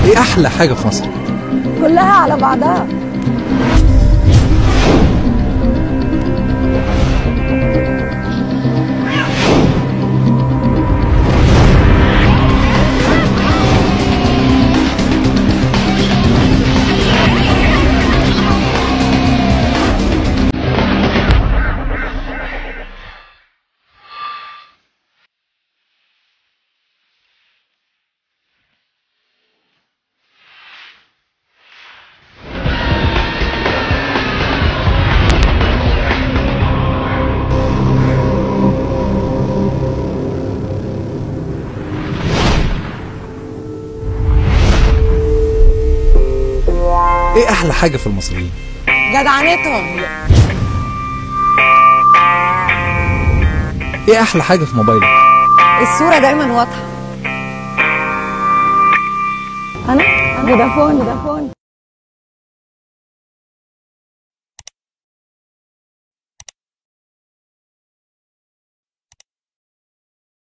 ايه احلى حاجه في مصر كلها على بعضها ايه احلى حاجه في المصريين جدعنتهم ايه احلى حاجه في موبايلك الصورة دايما واضحة أنا فودافون فودافون